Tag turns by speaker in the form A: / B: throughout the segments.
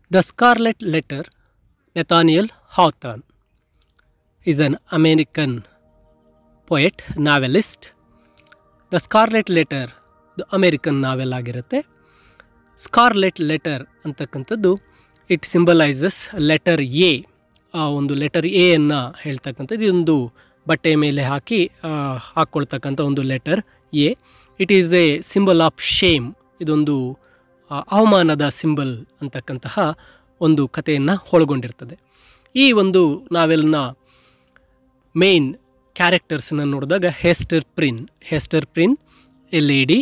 A: The Scarlet Letter, Nathaniel Hawthorne, is an American poet, novelist. The scarlet letter ಇದು American novel ಆಗಿರುತ್ತೆ scarlet letter ಅಂತಕ್ಕಂಥದ್ದು it symbolises letter A ಆ ಒಂದು letter A ಅನ್ನು ಹೇಳ್ತಕ್ಕಂಥದ್ದು ಇದೊಂದು ಬಟ್ಟೆ ಮೇಲೆ ಹಾಕಿ ಆ, ಹಾಕ್ಕೊಳ್ತಕ್ಕಂಥ ಒಂದು letter A it is a symbol of shame ಇದೊಂದು ಆ, ಅವಮಾನದ ಸಿಂಬಲ್ ಅಂತಕ್ಕಂತಹ ಒಂದು ಕಥೆಯನ್ನು ಒಳಗೊಂಡಿರ್ತದೆ ಈ ಒಂದು ನಾವೆಲ್ನ ಮೇನ್ ಕ್ಯಾರೆಕ್ಟರ್ಸ್ನ ನೋಡಿದಾಗ Hester Prynne Hester Prynne a lady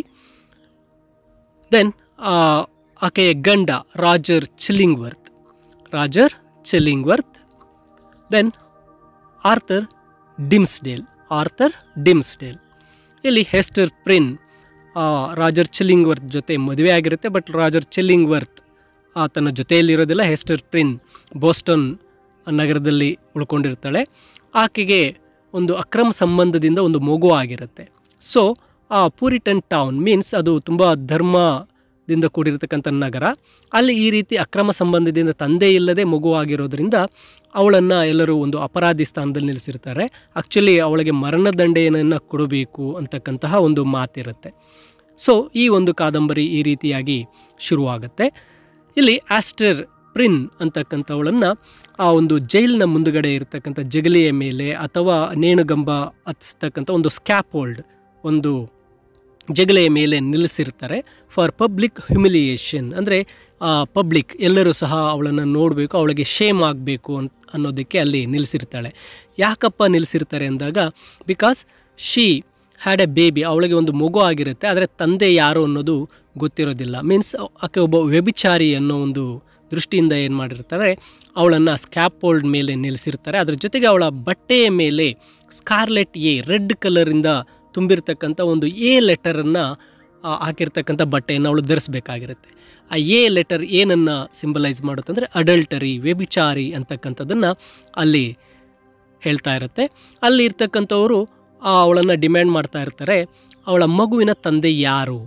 A: then ಆಕೆಯ ಗಂಡ Roger Chillingworth Roger Chillingworth then Arthur Dimmesdale Arthur Dimmesdale ಇಲ್ಲಿ ಹೆಸ್ಟರ್ ಪ್ರಿನ್ ಆ, ರಾಜರ್ ಚಿಲ್ಲಿಂಗ್ವರ್ತ್ ಜೊತೆ ಮದುವೆ ಆಗಿರುತ್ತೆ ಬಟ್ ರಾಜರ್ ಚಿಲ್ಲಿಂಗ್ವರ್ತ್ ಆತನ ಜೊತೆಯಲ್ಲಿರೋದಿಲ್ಲ ಹೆಸ್ಟರ್ ಪ್ರಿನ್ ಬೋಸ್ಟನ್ ನಗರದಲ್ಲಿ ಉಳ್ಕೊಂಡಿರ್ತಾಳೆ ಆಕೆಗೆ ಒಂದು ಅಕ್ರಮ ಸಂಬಂಧದಿಂದ ಒಂದು ಮಗು ಆಗಿರುತ್ತೆ ಸೊ ಆ ಪೂರಿಟನ್ ಟೌನ್ ಮೀನ್ಸ್ ಅದು ತುಂಬ ಧರ್ಮದಿಂದ ಕೂಡಿರತಕ್ಕಂಥ ನಗರ ಅಲ್ಲಿ ಈ ರೀತಿ ಅಕ್ರಮ ಸಂಬಂಧದಿಂದ ತಂದೆ ಇಲ್ಲದೆ ಮಗು ಆಗಿರೋದ್ರಿಂದ ಅವಳನ್ನು ಎಲ್ಲರೂ ಒಂದು ಅಪರಾಧಿ ಸ್ಥಾನದಲ್ಲಿ ನಿಲ್ಲಿಸಿರ್ತಾರೆ ಆ್ಯಕ್ಚುಲಿ ಅವಳಿಗೆ ಮರಣದಂಡೆಯನ್ನು ಕೊಡಬೇಕು ಅಂತಕ್ಕಂತಹ ಒಂದು ಮಾತಿರುತ್ತೆ ಸೊ ಈ ಒಂದು ಕಾದಂಬರಿ ಈ ರೀತಿಯಾಗಿ ಶುರುವಾಗುತ್ತೆ ಇಲ್ಲಿ ಆಸ್ಟರ್ ಪ್ರಿನ್ ಅಂತಕ್ಕಂಥವಳನ್ನು ಆ ಒಂದು ಜೈಲಿನ ಮುಂದುಗಡೆ ಇರತಕ್ಕಂಥ ಜಗಲಿಯ ಮೇಲೆ ಅಥವಾ ನೇಣುಗಂಬ ಹತ್ತಿಸ್ತಕ್ಕಂಥ ಒಂದು ಸ್ಕ್ಯಾಪೋಲ್ಡ್ ಒಂದು ಜಗಲೆಯ ಮೇಲೆ ನಿಲ್ಲಿಸಿರ್ತಾರೆ ಫಾರ್ ಪಬ್ಲಿಕ್ ಹ್ಯುಮಿಲಿಯೇಷನ್ ಅಂದರೆ ಪಬ್ಲಿಕ್ ಎಲ್ಲರೂ ಸಹ ಅವಳನ್ನು ನೋಡಬೇಕು ಅವಳಿಗೆ ಶೇಮ್ ಆಗಬೇಕು ಅಂತ ಅನ್ನೋದಕ್ಕೆ ಅಲ್ಲಿ ನಿಲ್ಲಿಸಿರ್ತಾಳೆ ಯಾಕಪ್ಪ ನಿಲ್ಲಿಸಿರ್ತಾರೆ ಅಂದಾಗ because she had a baby ಅವಳಿಗೆ ಒಂದು ಮಗು ಆಗಿರುತ್ತೆ ಆದರೆ ತಂದೆ ಯಾರು ಅನ್ನೋದು ಗೊತ್ತಿರೋದಿಲ್ಲ ಮೀನ್ಸ್ ಆಕೆ ಒಬ್ಬ ವ್ಯಭಿಚಾರಿ ಅನ್ನೋ ಒಂದು ದೃಷ್ಟಿಯಿಂದ ಏನು ಮಾಡಿರ್ತಾರೆ ಅವಳನ್ನು ಸ್ಕ್ಯಾಪೋಲ್ಡ್ ಮೇಲೆ ನಿಲ್ಲಿಸಿರ್ತಾರೆ ಅದ್ರ ಜೊತೆಗೆ ಅವಳ ಬಟ್ಟೆಯ ಮೇಲೆ ಸ್ಕಾರ್ಲೆಟ್ ಎ ರೆಡ್ ಕಲರಿಂದ ತುಂಬಿರ್ತಕ್ಕಂಥ ಒಂದು ಎ ಲೆಟರನ್ನು ಹಾಕಿರ್ತಕ್ಕಂಥ ಬಟ್ಟೆಯನ್ನು ಅವಳು ಧರಿಸ್ಬೇಕಾಗಿರುತ್ತೆ ಆ ಎ ಲೆಟರ್ ಏನನ್ನು ಸಿಂಬಲೈಸ್ ಮಾಡುತ್ತಂದರೆ ಅಡಲ್ಟರಿ ವ್ಯಭಿಚಾರಿ ಅಂತಕ್ಕಂಥದ್ದನ್ನು ಅಲ್ಲಿ ಹೇಳ್ತಾ ಇರುತ್ತೆ ಅಲ್ಲಿ ಇರ್ತಕ್ಕಂಥವರು ಅವಳನ್ನು ಡಿಮ್ಯಾಂಡ್ ಮಾಡ್ತಾ ಇರ್ತಾರೆ ಅವಳ ಮಗುವಿನ ತಂದೆ ಯಾರು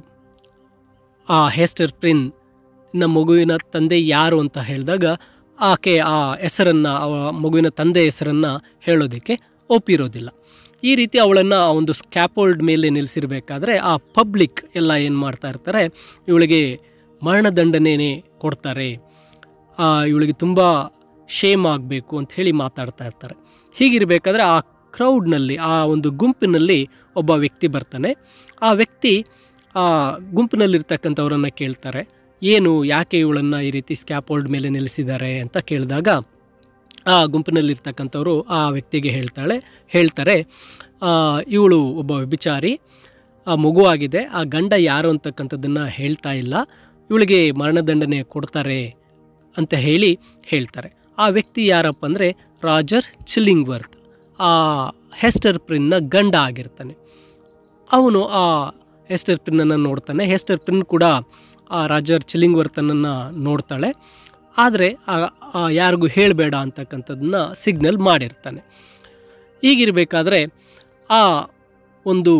A: ಆ ಹೆಸ್ಟರ್ ಪ್ರಿನ್ ನ ಮಗುವಿನ ತಂದೆ ಯಾರು ಅಂತ ಹೇಳಿದಾಗ ಆಕೆ ಆ ಹೆಸರನ್ನು ಆ ಮಗುವಿನ ತಂದೆ ಹೆಸರನ್ನು ಹೇಳೋದಕ್ಕೆ ಒಪ್ಪಿರೋದಿಲ್ಲ ಈ ರೀತಿ ಅವಳನ್ನು ಆ ಒಂದು ಸ್ಕ್ಯಾಪೋಲ್ಡ್ ಮೇಲೆ ನಿಲ್ಲಿಸಿರ್ಬೇಕಾದ್ರೆ ಆ ಪಬ್ಲಿಕ್ ಎಲ್ಲ ಏನು ಮಾಡ್ತಾ ಇರ್ತಾರೆ ಇವಳಿಗೆ ಮರಣದಂಡನೆ ಕೊಡ್ತಾರೆ ಆ, ಇವಳಿಗೆ ತುಂಬ ಶೇಮ್ ಆಗಬೇಕು ಅಂತ ಹೇಳಿ ಮಾತಾಡ್ತಾ ಇರ್ತಾರೆ ಹೀಗಿರಬೇಕಾದ್ರೆ ಆ ಕ್ರೌಡ್ನಲ್ಲಿ ಆ ಒಂದು ಗುಂಪಿನಲ್ಲಿ ಒಬ್ಬ ವ್ಯಕ್ತಿ ಬರ್ತಾನೆ ಆ ವ್ಯಕ್ತಿ ಆ ಗುಂಪಿನಲ್ಲಿರ್ತಕ್ಕಂಥವ್ರನ್ನು ಕೇಳ್ತಾರೆ ಏನು ಯಾಕೆ ಇವಳನ್ನು ಈ ರೀತಿ ಸ್ಕ್ಯಾಪೋಲ್ಡ್ ಮೇಲೆ ನಿಲ್ಲಿಸಿದ್ದಾರೆ ಅಂತ ಕೇಳಿದಾಗ ಆ ಗುಂಪಿನಲ್ಲಿರ್ತಕ್ಕಂಥವ್ರು ಆ ವ್ಯಕ್ತಿಗೆ ಹೇಳ್ತಾಳೆ ಹೇಳ್ತಾರೆ ಇವಳು ಒಬ್ಬ ವ್ಯಭಿಚಾರಿ ಆ ಮಗು ಆಗಿದೆ ಆ ಗಂಡ ಯಾರು ಅಂತಕ್ಕಂಥದ್ದನ್ನು ಹೇಳ್ತಾ ಇಲ್ಲ ಇವಳಿಗೆ ಮರಣದಂಡನೆ ಕೊಡ್ತಾರೆ ಅಂತ ಹೇಳಿ ಹೇಳ್ತಾರೆ ಆ ವ್ಯಕ್ತಿ ಯಾರಪ್ಪ ಅಂದರೆ ರಾಜರ್ ಚಿಲ್ಲಿಂಗ್ವರ್ತ್ ಆ ಹೆಸ್ಟರ್ ಪ್ರಿನ್ನ ಗಂಡ ಆಗಿರ್ತಾನೆ ಅವನು ಆ ಹೆಸ್ಟರ್ ಪ್ರಿನ್ನನ್ನು ನೋಡ್ತಾನೆ ಹೆಸ್ಟರ್ ಪ್ರಿನ್ ಕೂಡ ಆ ರಾಜರ್ ಚಿಲ್ಲಿಂಗ್ವರ್ತನನ್ನು ನೋಡ್ತಾಳೆ ಆದರೆ ಯಾರಿಗೂ ಹೇಳಬೇಡ ಅಂತಕ್ಕಂಥದ್ದನ್ನ ಸಿಗ್ನಲ್ ಮಾಡಿರ್ತಾನೆ ಹೀಗಿರಬೇಕಾದ್ರೆ ಆ ಒಂದು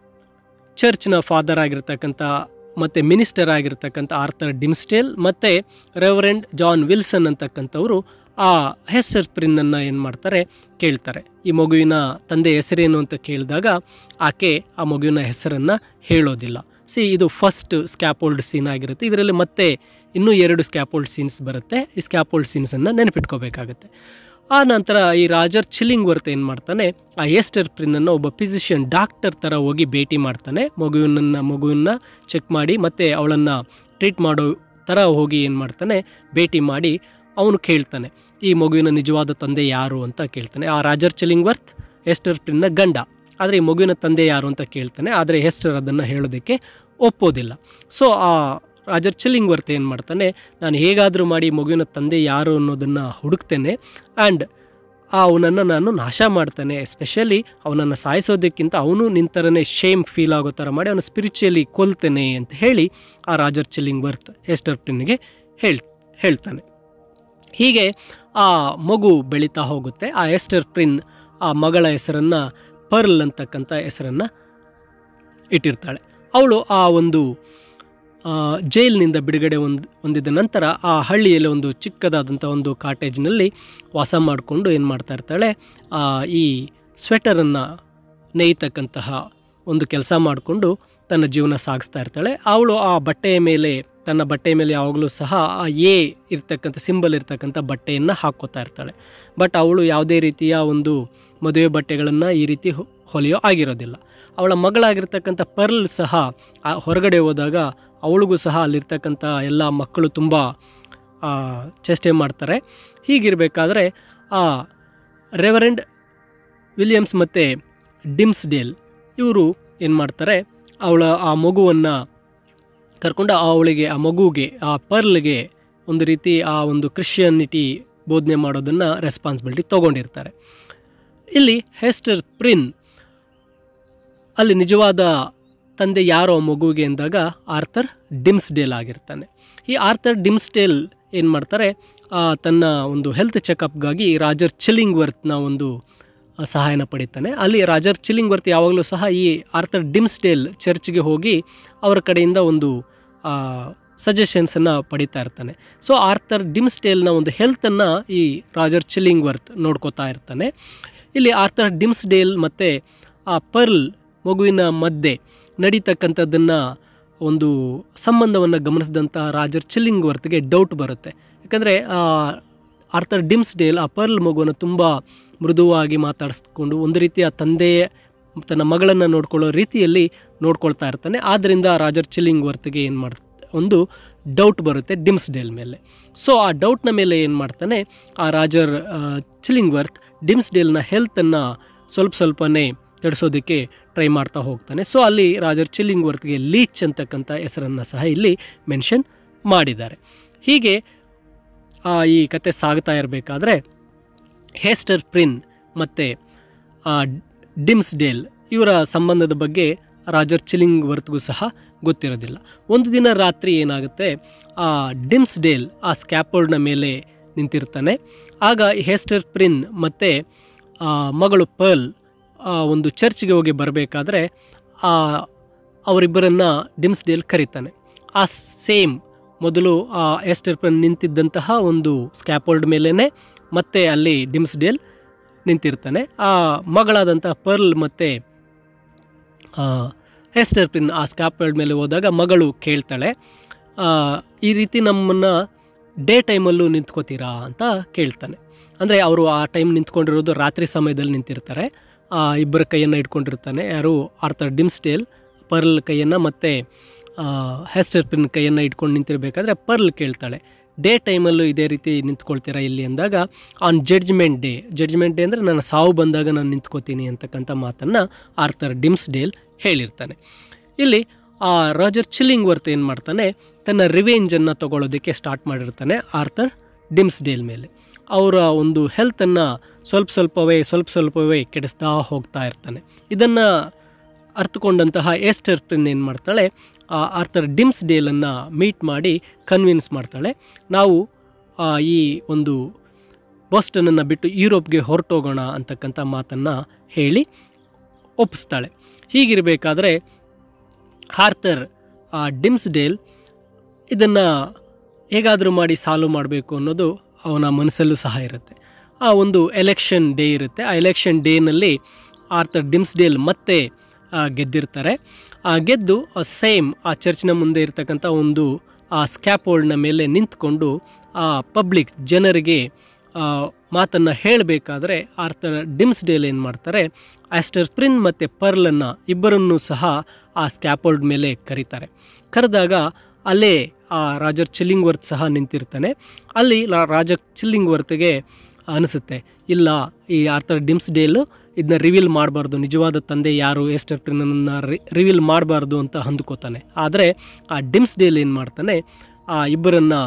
A: ಚರ್ಚ್ನ ಫಾದರ್ ಆಗಿರ್ತಕ್ಕಂಥ ಮತ್ತು ಮಿನಿಸ್ಟರ್ ಆಗಿರ್ತಕ್ಕಂಥ ಆರ್ಥರ್ ಡಿಮ್ಸ್ಟೇಲ್ ಮತ್ತು ರೆವರೆಂಡ್ ಜಾನ್ ವಿಲ್ಸನ್ ಅಂತಕ್ಕಂಥವರು ಆ ಹೆಸ್ಟರ್ ಪ್ರಿನ್ನನ್ನು ಏನು ಮಾಡ್ತಾರೆ ಕೇಳ್ತಾರೆ ಈ ಮಗುವಿನ ತಂದೆ ಹೆಸರೇನು ಅಂತ ಕೇಳಿದಾಗ ಆಕೆ ಆ ಮಗುವಿನ ಹೆಸರನ್ನು ಹೇಳೋದಿಲ್ಲ ಸಿ ಇದು ಫಸ್ಟ್ ಸ್ಕ್ಯಾಪೋಲ್ಡ್ ಸೀನ್ ಆಗಿರುತ್ತೆ ಇದರಲ್ಲಿ ಮತ್ತೆ ಇನ್ನೂ ಎರಡು ಸ್ಕ್ಯಾಪೋಲ್ಡ್ ಸೀನ್ಸ್ ಬರುತ್ತೆ ಈ ಸ್ಕ್ಯಾಪೋಲ್ಡ್ ಸೀನ್ಸನ್ನು ನೆನಪಿಟ್ಕೋಬೇಕಾಗತ್ತೆ ಆ ನಂತರ ಈ ರಾಜರ್ ಚಿಲ್ಲಿಂಗ್ ವರ್ತ್ ಏನು ಮಾಡ್ತಾನೆ ಆ ಎಸ್ಟರ್ ಪ್ರಿನ್ನನ್ನು ಒಬ್ಬ ಫಿಸಿಷಿಯನ್ ಡಾಕ್ಟರ್ ಥರ ಹೋಗಿ ಭೇಟಿ ಮಾಡ್ತಾನೆ ಮಗುವಿನನ್ನು ಮಗುವನ್ನ ಚೆಕ್ ಮಾಡಿ ಮತ್ತು ಅವಳನ್ನು ಟ್ರೀಟ್ ಮಾಡೋ ಥರ ಹೋಗಿ ಏನು ಮಾಡ್ತಾನೆ ಭೇಟಿ ಮಾಡಿ ಅವನು ಕೇಳ್ತಾನೆ ಈ ಮಗುವಿನ ನಿಜವಾದ ತಂದೆ ಯಾರು ಅಂತ ಕೇಳ್ತಾನೆ ಆ ರಾಜರ್ ಚಿಲ್ಲಿಂಗ್ವರ್ತ್ ಎಸ್ಟರ್ ಪ್ರಿನ್ನ ಗಂಡ ಆದರೆ ಈ ಮಗುವಿನ ತಂದೆ ಯಾರು ಅಂತ ಕೇಳ್ತಾನೆ ಆದರೆ ಹೆಸ್ಟರ್ ಅದನ್ನು ಹೇಳೋದಕ್ಕೆ ಒಪ್ಪೋದಿಲ್ಲ ಸೊ ಆ ರಾಜರ್ ಚಿಲ್ಲಿಂಗ್ವರ್ತ್ ಏನು ಮಾಡ್ತಾನೆ ನಾನು ಹೇಗಾದರೂ ಮಾಡಿ ಮಗುವಿನ ತಂದೆ ಯಾರು ಅನ್ನೋದನ್ನು ಹುಡುಕ್ತೇನೆ ಆ್ಯಂಡ್ ಅವನನ್ನು ನಾನು ನಾಶ ಮಾಡ್ತಾನೆ ಎಸ್ಪೆಷಲಿ ಅವನನ್ನು ಸಾಯಿಸೋದಕ್ಕಿಂತ ಅವನು ನಿಂತರನೇ ಶೇಮ್ ಫೀಲ್ ಆಗೋ ಥರ ಮಾಡಿ ಅವನು ಸ್ಪಿರಿಚುಯಲಿ ಕೊಲ್ತೇನೆ ಅಂತ ಹೇಳಿ ಆ ರಾಜರ್ ಚಿಲ್ಲಿಂಗ್ವರ್ತ್ ಹೆಸ್ಟರ್ ಪ್ರಿನ್ಗೆ ಹೇಳ್ ಹೇಳ್ತಾನೆ ಹೀಗೆ ಆ ಮಗು ಬೆಳೀತಾ ಹೋಗುತ್ತೆ ಆ ಎಸ್ಟರ್ ಪ್ರಿನ್ ಆ ಮಗಳ ಹೆಸರನ್ನು ಪರ್ಲ್ ಅಂತಕ್ಕಂಥ ಹೆಸರನ್ನು ಇಟ್ಟಿರ್ತಾಳೆ ಅವಳು ಆ ಒಂದು ಆ, ಜೈಲಿನಿಂದ ಬಿಡುಗಡೆ ಹೊಂದ್ ಹೊಂದಿದ ನಂತರ ಆ ಹಳ್ಳಿಯಲ್ಲಿ ಒಂದು ಚಿಕ್ಕದಾದಂಥ ಒಂದು ಕಾಟೇಜ್ನಲ್ಲಿ ವಾಸ ಮಾಡಿಕೊಂಡು ಏನು ಮಾಡ್ತಾ ಇರ್ತಾಳೆ ಆ, ಈ ಸ್ವೆಟರನ್ನು ನೇಯ್ತಕ್ಕಂತಹ ಒಂದು ಕೆಲಸ ಮಾಡಿಕೊಂಡು ತನ್ನ ಜೀವನ ಸಾಗಿಸ್ತಾ ಇರ್ತಾಳೆ ಅವಳು ಆ ಬಟ್ಟೆಯ ಮೇಲೆ ತನ್ನ ಬಟ್ಟೆಯ ಮೇಲೆ ಯಾವಾಗಲೂ ಸಹ ಆ ಎ ಇರ್ತಕ್ಕಂಥ ಸಿಂಬಲ್ ಇರ್ತಕ್ಕಂಥ ಬಟ್ಟೆಯನ್ನು ಹಾಕ್ಕೋತಾ ಇರ್ತಾಳೆ ಬಟ್ ಅವಳು ಯಾವುದೇ ರೀತಿಯ ಒಂದು ಮದುವೆ ಬಟ್ಟೆಗಳನ್ನು ಈ ರೀತಿ ಹೊ- ಹೊಲಿಯೋ ಆಗಿರೋದಿಲ್ಲ ಅವಳ ಮಗಳಾಗಿರ್ತಕ್ಕಂಥ ಪರ್ಲ್ ಸಹ ಆ ಹೊರಗಡೆ ಹೋದಾಗ ಅವಳಿಗೂ ಸಹ ಅಲ್ಲಿರ್ತಕ್ಕಂಥ ಎಲ್ಲ ಮಕ್ಕಳು ತುಂಬ ಆ, ಚೇಷ್ಟೆ ಮಾಡ್ತಾರೆ ಹೀಗಿರಬೇಕಾದ್ರೆ ಆ ರೆವರೆಂಡ್ ವಿಲಿಯಮ್ಸ್ ಮತ್ತು ಡಿಮ್ಸ್ಡೇಲ್ ಇವರು ಏನು ಮಾಡ್ತಾರೆ ಅವಳ ಆ ಮಗುವನ್ನು ಕರ್ಕೊಂಡು ಅವಳಿಗೆ ಆ ಮಗುಗೆ ಆ ಪರ್ಲ್ಗೆ ಒಂದು ರೀತಿ ಆ ಒಂದು ಕ್ರಿಶ್ಚಿಯನಿಟಿ ಬೋಧನೆ ಮಾಡೋದನ್ನು ರೆಸ್ಪಾನ್ಸಿಬಿಲಿಟಿ ತೊಗೊಂಡಿರ್ತಾರೆ ಇಲ್ಲಿ ಹೆಸ್ಟರ್ ಪ್ರಿನ್ ಅಲ್ಲಿ ನಿಜವಾದ ತಂದೆ ಯಾರೋ ಆ ಮಗುವಿಗೆ ಎಂದಾಗ ಆರ್ಥರ್ ಡಿಮ್ಸ್ಡೇಲ್ ಆಗಿರ್ತಾನೆ ಈ ಆರ್ಥರ್ ಡಿಮ್ಸ್ಡೇಲ್ ಏನು ಮಾಡ್ತಾರೆ ಆ, ತನ್ನ ಒಂದು ಹೆಲ್ತ್ ಚೆಕಪ್ಗಾಗಿ ರಾಜರ್ ಚಿಲ್ಲಿಂಗ್ವರ್ತ್ನ ಒಂದು ಆ, ಸಹಾಯನ ಪಡಿತಾನೆ ಅಲ್ಲಿ ರಾಜರ್ ಚಿಲ್ಲಿಂಗ್ವರ್ತ್ ಯಾವಾಗಲೂ ಸಹ ಈ ಆರ್ಥರ್ ಡಿಮ್ಸ್ಡೇಲ್ ಚರ್ಚ್ಗೆ ಹೋಗಿ ಅವರ ಕಡೆಯಿಂದ ಒಂದು ಸಜೆಷನ್ಸನ್ನು ಪಡಿತಾ ಇರ್ತಾನೆ ಸೊ ಆರ್ಥರ್ ಡಿಮ್ಸ್ಡೇಲ್ನ ಒಂದು ಹೆಲ್ತನ್ನು ಈ ರಾಜರ್ ಚಿಲ್ಲಿಂಗ್ವರ್ತ್ ನೋಡ್ಕೋತಾ ಇರ್ತಾನೆ ಇಲ್ಲಿ ಆರ್ಥರ್ ಡಿಮ್ಸ್ಡೇಲ್ ಮತ್ತು ಆ ಪರ್ಲ್ ಮಗುವಿನ ಮಧ್ಯೆ ನಡೀತಕ್ಕಂಥದ್ದನ್ನು ಒಂದು ಸಂಬಂಧವನ್ನು ಗಮನಿಸಿದಂಥ ರಾಜರ್ ಚಿಲ್ಲಿಂಗ್ವರ್ತ್ಗೆ ಡೌಟ್ ಬರುತ್ತೆ ಯಾಕಂದರೆ ಆರ್ಥರ್ ಡಿಮ್ಸ್ಡೇಲ್ ಆ ಪರ್ಲ್ ಮಗುವನ್ನು ತುಂಬ ಮೃದುವಾಗಿ ಮಾತಾಡಿಸ್ಕೊಂಡು ಒಂದು ರೀತಿಯ ತಂದೆ ತನ್ನ ಮಗಳನ್ನು ನೋಡ್ಕೊಳ್ಳೋ ರೀತಿಯಲ್ಲಿ ನೋಡ್ಕೊಳ್ತಾ ಇರ್ತಾನೆ ಆದ್ದರಿಂದ ರಾಜರ್ ಚಿಲ್ಲಿಂಗ್ವರ್ತ್ಗೆ ಏನು ಮಾಡ್ ಒಂದು ಡೌಟ್ ಬರುತ್ತೆ ಡಿಮ್ಸ್ಡೇಲ್ ಮೇಲೆ ಸೊ ಆ ಡೌಟ್ನ ಮೇಲೆ ಏನು ಮಾಡ್ತಾನೆ ಆ ರಾಜರ್ ಆ, ಚಿಲ್ಲಿಂಗ್ವರ್ತ್ ಡಿಮ್ಸ್ಡೇಲ್ನ ಹೆಲ್ತನ್ನು ಸ್ವಲ್ಪ ಸ್ವಲ್ಪನೇ ಕೆಡಿಸೋದಕ್ಕೆ ಟ್ರೈ ಮಾಡ್ತಾ ಹೋಗ್ತಾನೆ ಸೊ ಅಲ್ಲಿ ರಾಜರ್ ಚಿಲ್ಲಿಂಗ್ವರ್ತ್ಗೆ ಲೀಚ್ ಅಂತಕ್ಕಂಥ ಹೆಸರನ್ನು ಸಹ ಇಲ್ಲಿ ಮೆನ್ಷನ್ ಮಾಡಿದ್ದಾರೆ ಹೀಗೆ ಆ, ಈ ಕತೆ ಸಾಗ್ತಾ ಇರಬೇಕಾದ್ರೆ ಹೇಸ್ಟರ್ ಪ್ರಿನ್ ಮತ್ತು ಡಿಮ್ಸ್ಡೇಲ್ ಇವರ ಸಂಬಂಧದ ಬಗ್ಗೆ ರಾಜರ್ ಚಿಲ್ಲಿಂಗ್ ವರ್ತ್ಗೂ ಸಹ ಗೊತ್ತಿರೋದಿಲ್ಲ ಒಂದು ದಿನ ರಾತ್ರಿ ಏನಾಗುತ್ತೆ ಆ ಡಿಮ್ಸ್ಡೇಲ್ ಆ ಸ್ಕ್ಯಾಪೋಲ್ಡ್ನ ಮೇಲೆ ನಿಂತಿರ್ತಾನೆ ಆಗ ಹೇಸ್ಟರ್ ಪ್ರಿನ್ ಮತ್ತು ಮಗಳು ಪರ್ಲ್ ಆ, ಒಂದು ಚರ್ಚ್ಗೆ ಹೋಗಿ ಬರಬೇಕಾದ್ರೆ ಅವರಿಬ್ಬರನ್ನು ಡಿಮ್ಸ್ಡೇಲ್ ಕರೀತಾನೆ ಆ ಸೇಮ್ ಮೊದಲು ಆ ಎಸ್ಟರ್ ಪ್ರಿನ್ ನಿಂತಿದ್ದಂತಹ ಒಂದು ಸ್ಕ್ಯಾಪೋಲ್ಡ್ ಮೇಲೇ ಮತ್ತೆ ಅಲ್ಲಿ ಡಿಮ್ಸ್ಡೇಲ್ ನಿಂತಿರ್ತಾನೆ ಆ ಮಗಳಾದಂಥ ಪರ್ಲ್ ಮತ್ತು ಹೆಸ್ಟರ್ ಪಿನ್ ಆ ಸ್ಕ್ಯಾಪಲ್ಡ್ ಮೇಲೆ ಹೋದಾಗ ಮಗಳು ಕೇಳ್ತಾಳೆ ಆ, ಈ ರೀತಿ ನಮ್ಮನ್ನು ಡೇ ಟೈಮಲ್ಲೂ ನಿಂತ್ಕೋತೀರಾ ಅಂತ ಕೇಳ್ತಾನೆ ಅಂದರೆ ಅವರು ಆ ಟೈಮ್ ನಿಂತ್ಕೊಂಡಿರೋದು ರಾತ್ರಿ ಸಮಯದಲ್ಲಿ ನಿಂತಿರ್ತಾರೆ ಆ ಇಬ್ಬರ ಕೈಯನ್ನು ಇಟ್ಕೊಂಡಿರ್ತಾನೆ ಯಾರು ಆರ್ಥರ್ ಡಿಮ್ಸ್ಟೇಲ್ ಪರ್ಲ್ ಕೈಯನ್ನು ಮತ್ತು ಹೆಸ್ಟರ್ ಪಿನ್ ಕೈಯನ್ನು ಇಟ್ಕೊಂಡು ನಿಂತಿರಬೇಕಾದ್ರೆ ಪರ್ಲ್ ಕೇಳ್ತಾಳೆ ಡೇ ಟೈಮಲ್ಲೂ ಇದೇ ರೀತಿ ನಿಂತ್ಕೊಳ್ತೀರಾ ಇಲ್ಲಿ ಅಂದಾಗ on judgement day judgement day ಅಂದರೆ ನನ್ನ ಸಾವು ಬಂದಾಗ ನಾನು ನಿಂತ್ಕೋತೀನಿ ಅಂತಕ್ಕಂಥ ಮಾತನ್ನು ಆರ್ಥರ್ ಡಿಮ್ಸ್ಡೇಲ್ ಹೇಳಿರ್ತಾನೆ ಇಲ್ಲಿ ಆ ರಾಜರ್ ಚಿಲ್ಲಿಂಗ್ವರ್ತ್ ಏನು ಮಾಡ್ತಾನೆ ತನ್ನ ರಿವೆಂಜನ್ನು ತಗೊಳ್ಳೋದಕ್ಕೆ ಸ್ಟಾರ್ಟ್ ಮಾಡಿರ್ತಾನೆ ಆರ್ಥರ್ ಡಿಮ್ಸ್ಡೇಲ್ ಮೇಲೆ ಅವರ ಒಂದು ಹೆಲ್ತನ್ನು ಸ್ವಲ್ಪ ಸ್ವಲ್ಪವೇ ಸ್ವಲ್ಪ ಸ್ವಲ್ಪವೇ ಕೆಡಿಸ್ತಾ ಹೋಗ್ತಾ ಇರ್ತಾನೆ ಇದನ್ನು ಅರ್ಥಕೊಂಡಂತಹ ಎಸ್ಟರ್ ಪ್ರಿನ್ ಏನು ಮಾಡ್ತಾಳೆ ಆ ಆರ್ಥರ್ ಡಿಮ್ಸ್ ಡೇಲನ್ನು ಮೀಟ್ ಮಾಡಿ ಕನ್ವಿನ್ಸ್ ಮಾಡ್ತಾಳೆ ನಾವು ಆ, ಈ ಒಂದು ಬೋಸ್ಟನನ್ನು ಬಿಟ್ಟು ಯುರೋಪ್ಗೆ ಹೊರಟೋಗೋಣ ಅಂತಕ್ಕಂಥ ಮಾತನ್ನು ಹೇಳಿ ಒಪ್ಪಿಸ್ತಾಳೆ ಹೀಗಿರಬೇಕಾದ್ರೆ ಆರ್ಥರ್ ಆ ಡಿಮ್ಸ್ಡೇಲ್ ಇದನ್ನು ಹೇಗಾದರೂ ಮಾಡಿ ಸಾಲ್ವ್ ಮಾಡಬೇಕು ಅನ್ನೋದು ಅವನ ಮನಸ್ಸಲ್ಲೂ ಸಹ ಇರುತ್ತೆ ಆ ಒಂದು ಎಲೆಕ್ಷನ್ ಡೇ ಇರುತ್ತೆ ಆ ಎಲೆಕ್ಷನ್ ಡೇನಲ್ಲಿ ಆರ್ಥರ್ ಡಿಮ್ಸ್ಡೇಲ್ ಮತ್ತೆ ಆ, ಗೆದ್ದಿರ್ತಾರೆ ಆ ಗೆದ್ದು ಸೇಮ್ ಆ ಚರ್ಚ್ನ ಮುಂದೆ ಇರ್ತಕ್ಕಂಥ ಒಂದು ಆ ಸ್ಕ್ಯಾಪೋಲ್ಡ್ನ ಮೇಲೆ ನಿಂತ್ಕೊಂಡು ಆ ಪಬ್ಲಿಕ್ ಜನರಿಗೆ ಮಾತನ್ನು ಹೇಳಬೇಕಾದ್ರೆ ಆರ್ಥರ್ ಡಿಮ್ಸ್ಡೇಲ್ ಏನು ಮಾಡ್ತಾರೆ ಆಸ್ಟರ್ ಪ್ರಿನ್ ಮತ್ತು ಪರ್ಲನ್ನು ಇಬ್ಬರನ್ನೂ ಸಹ ಆ ಸ್ಕ್ಯಾಪೋಲ್ಡ್ ಮೇಲೆ ಕರೀತಾರೆ ಕರೆದಾಗ ಅಲ್ಲೇ ಆ ರಾಜರ್ ಚಿಲ್ಲಿಂಗ್ವರ್ತ್ ಸಹ ನಿಂತಿರ್ತಾನೆ ಅಲ್ಲಿ ಲಾ- ರಾಜ ಚಿಲ್ಲಿಂಗ್ವರ್ತ್ಗೆ ಅನಿಸುತ್ತೆ ಇಲ್ಲ ಈ ಆರ್ಥರ್ ಡಿಮ್ಸ್ಡೇಲು ಇದನ್ನ ರಿವೀಲ್ ಮಾಡಬಾರ್ದು ನಿಜವಾದ ತಂದೆ ಯಾರು ಎಸ್ಟರ್ ಪ್ರಿನ್ನನ್ನು ರಿವೀಲ್ ಮಾಡಬಾರ್ದು ಅಂತ ಅಂದ್ಕೋತಾನೆ ಆದರೆ ಆ ಡಿಮ್ಸ್ಡೇಲ್ ಏನು ಮಾಡ್ತಾನೆ ಆ ಇಬ್ಬರನ್ನು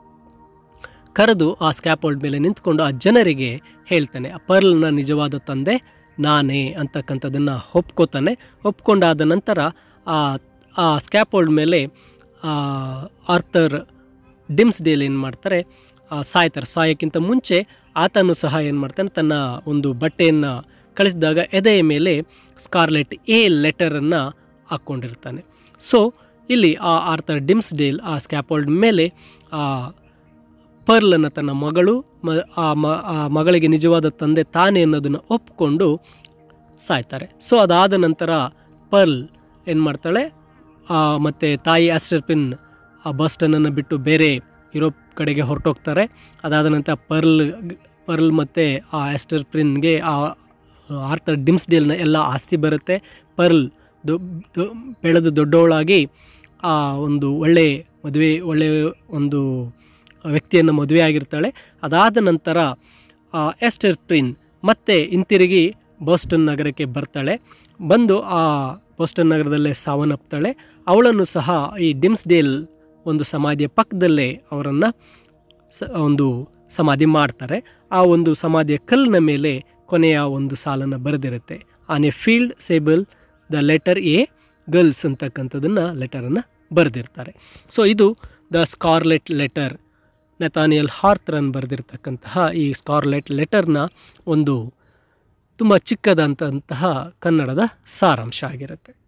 A: ಕರೆದು ಆ ಸ್ಕ್ಯಾಪೋಲ್ಡ್ ಮೇಲೆ ನಿಂತ್ಕೊಂಡು ಆ ಜನರಿಗೆ ಹೇಳ್ತಾನೆ ಆ ಪರ್ಲ್ನ ನಿಜವಾದ ತಂದೆ ನಾನೇ ಅಂತಕ್ಕಂಥದ್ದನ್ನು ಒಪ್ಕೋತಾನೆ ಒಪ್ಕೊಂಡಾದ ನಂತರ ಆ ಆ ಸ್ಕ್ಯಾಪೋಲ್ಡ್ ಮೇಲೆ ಆ, ಆರ್ಥರ್ ಡಿಮ್ಸ್ಡೇಲ್ ಏನು ಮಾಡ್ತಾರೆ ಆ, ಸಾಯ್ತಾರೆ ಸಾಯೋಕ್ಕಿಂತ ಮುಂಚೆ ಆತನು ಸಹ ಏನು ಮಾಡ್ತಾನೆ ತನ್ನ ಒಂದು ಬಟ್ಟೆಯನ್ನು ಕಳಿಸಿದಾಗ ಎದೆಯ ಮೇಲೆ ಸ್ಕಾರ್ಲೆಟ್ ಎ ಲೆಟರನ್ನು ಹಾಕ್ಕೊಂಡಿರ್ತಾನೆ ಸೊ ಇಲ್ಲಿ ಆ ಆರ್ಥರ್ ಡಿಮ್ಸ್ಡೇಲ್ ಆ ಸ್ಕ್ಯಾಪೋಲ್ಡ್ ಮೇಲೆ ಆ ಪರ್ಲನ್ನು ತನ್ನ ಮಗಳು ಮ ಆ ಮ ಆ ಮಗಳಿಗೆ ನಿಜವಾದ ತಂದೆ ತಾನೇ ಅನ್ನೋದನ್ನು ಒಪ್ಕೊಂಡು ಸಾಯ್ತಾರೆ ಸೊ ಅದಾದ ನಂತರ ಪರ್ಲ್ ಏನು ಮಾಡ್ತಾಳೆ ಆ, ಮತ್ತೆ ತಾಯಿ ಆಸ್ಟರ್ಪಿನ್ ಆ ಬಸ್ಟನನ್ನು ಬಿಟ್ಟು ಬೇರೆ ಯುರೋಪ್ ಕಡೆಗೆ ಹೊರಟೋಗ್ತಾರೆ ಅದಾದ ನಂತರ ಪರ್ಲ್ ಪರ್ಲ್ ಮತ್ತು ಆ ಆಸ್ಟರ್ಪಿನ್ಗೆ ಆ ಆರ್ಥರ್ ಡಿಮ್ಸ್ಡೇಲ್ನ ಎಲ್ಲ ಆಸ್ತಿ ಬರುತ್ತೆ ಪರ್ಲ್ ದೊ ದೊ- ಬೆಳೆದು ದೊಡ್ಡವಳಾಗಿ ಆ ಒಂದು ಒಳ್ಳೆ ಮದುವೆ ಒಳ್ಳೆಯ ಒಂದು ವ್ಯಕ್ತಿಯನ್ನು ಮದುವೆ ಆಗಿರ್ತಾಳೆ ಅದಾದ ನಂತರ ಆ ಎಸ್ಟರ್ ಪ್ರಿನ್ ಮತ್ತೆ ಹಿಂತಿರುಗಿ ಬೋಸ್ಟನ್ ನಗರಕ್ಕೆ ಬರ್ತಾಳೆ ಬಂದು ಆ ಬೋಸ್ಟನ್ ನಗರದಲ್ಲೇ ಸಾವನ್ನಪ್ತಾಳೆ ಅವಳನ್ನು ಸಹ ಈ ಡಿಮ್ಸ್ಡೇಲ್ ಒಂದು ಸಮಾಧಿಯ ಪಕ್ಕದಲ್ಲೇ ಅವರನ್ನು ಸ ಒಂದು ಸಮಾಧಿ ಮಾಡ್ತಾರೆ ಆ ಒಂದು ಸಮಾಧಿಯ ಕಲ್ಲಿನ ಮೇಲೆ ಕೊನೆಯ ಒಂದು ಸಾಲನ್ನು ಬರೆದಿರುತ್ತೆ on a field sable the letter A gules ಅಂತಕ್ಕಂಥದ್ದನ್ನು ಲೆಟರನ್ನು ಬರೆದಿರ್ತಾರೆ ಸೊ ಇದು the scarlet letter Nathaniel Hawthorne ಬರೆದಿರ್ತಕ್ಕಂತಹ ಈ ಸ್ಕಾರ್ಲೆಟ್ ಲೆಟರ್ನ ಒಂದು ತುಂಬ ಚಿಕ್ಕದಂತಹ ಕನ್ನಡದ ಸಾರಾಂಶ ಆಗಿರುತ್ತೆ